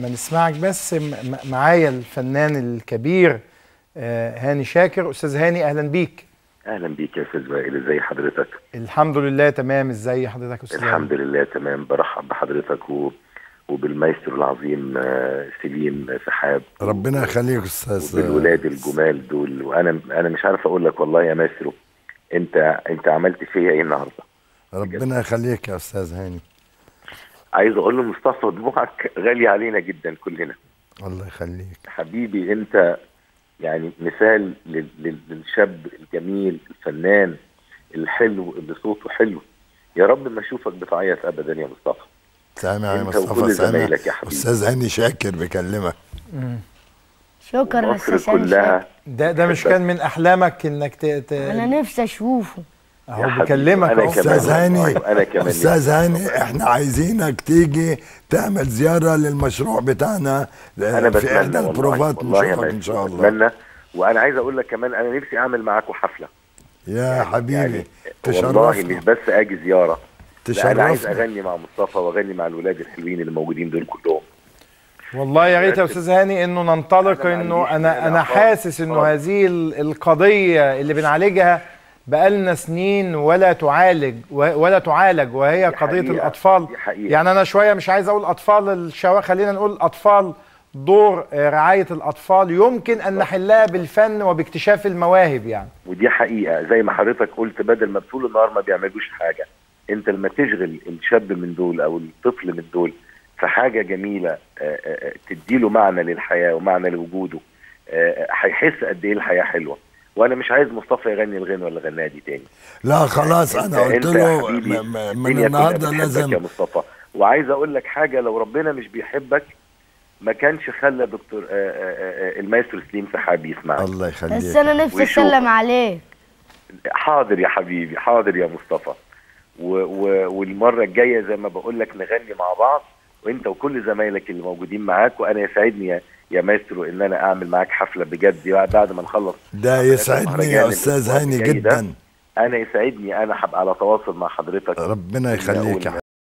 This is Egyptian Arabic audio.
ما نسمعك بس م- م- معايا الفنان الكبير آه، هاني شاكر استاذ هاني اهلا بيك اهلا بيك يا استاذ وائل ازي حضرتك الحمد لله تمام ازاي حضرتك يا استاذ هاني؟ الحمد لله تمام برحب بحضرتك و... وبالمايسترو العظيم آه، سليم سحاب ربنا يخليك استاذ وبالولاد الجمال دول وانا انا مش عارف اقول لك والله يا مايسترو انت انت عملت فيا ايه النهارده ربنا يخليك يا استاذ هاني عايز اقول له مصطفى دموعك غاليه علينا جدا كلنا الله يخليك حبيبي انت يعني مثال لل... لل... للشاب الجميل الفنان الحلو اللي صوته حلو يا رب ما اشوفك بتعيط ابدا يا مصطفى سامع يا انت مصطفى وكل سامع زمايلك يا حبيبي. استاذ هاني شاكر بكلمك شكرا يا مصر استاذ هاني كلها شاكر. ده ده مش كان من احلامك انك ت... ت... انا نفسي اشوفه يا اهو حبيبي، بيكلمك أنا اهو كمان. استاذ هاني والله، أنا كمان استاذ هاني احنا عايزينك تيجي تعمل زياره للمشروع بتاعنا انا في بتمنى احدى والله- البروفات والله يا نشوفك ان مايسترو، شاء الله بتمنى وانا عايز اقول لك كمان انا نفسي اعمل معاكم حفله يا حبيبي يعني والله مش تشرفنا بس اجي زياره لا انا عايز تشرفنا اغني مع مصطفى واغني مع الولاد الحلوين اللي موجودين دول كلهم والله يا ريت يا استاذ هاني انه ننطلق أنا ما انه عنديش انا مانع انا خالص، حاسس انه خالص. هذه ال- القضيه اللي بنعالجها بقالنا سنين ولا تعالج و- ولا تعالج وهي دي قضيه حقيقة، الاطفال دي حقيقة. يعني انا شويه مش عايز اقول اطفال الشوارع خلينا نقول اطفال دور آه، رعايه الاطفال يمكن ان نحلها بالفن وباكتشاف المواهب يعني ودي حقيقه زي ما حضرتك قلت بدل ما طول النهار ما بيعملوش حاجه انت لما تشغل الشاب من دول او الطفل من دول في حاجه جميله آه، آه، آه، تديله معنى للحياه ومعنى لوجوده آه، هيحس قد ايه الحياه حلوه وانا مش عايز مصطفى يغني الغنوه اللي غناها دي تاني لا خلاص انا أنت- قلت أنت يا له حبيبي م- م- من الدنيا كلها النهارده بتحبك لازم يا مصطفى وعايز اقول لك حاجه لو ربنا مش بيحبك ما كانش خلى دكتور آه، آه، آه، المايسترو سليم سحاب يسمعك الله بس يخليك انا نفسي ويشوف. اسلم عليك حاضر يا حبيبي حاضر يا مصطفى و و والمره الجايه زي ما بقول لك نغني مع بعض وانت وكل زمايلك اللي موجودين معاك وانا يسعدني يا, يا مايسترو ان انا اعمل معاك حفله بجد بعد ما نخلص ده حفلات يسعدني المهرجان يا استاذ الأسبوع هاني الجاي ده. جدا انا يسعدني انا هبقى على تواصل مع حضرتك ربنا إن يخليك أقول يا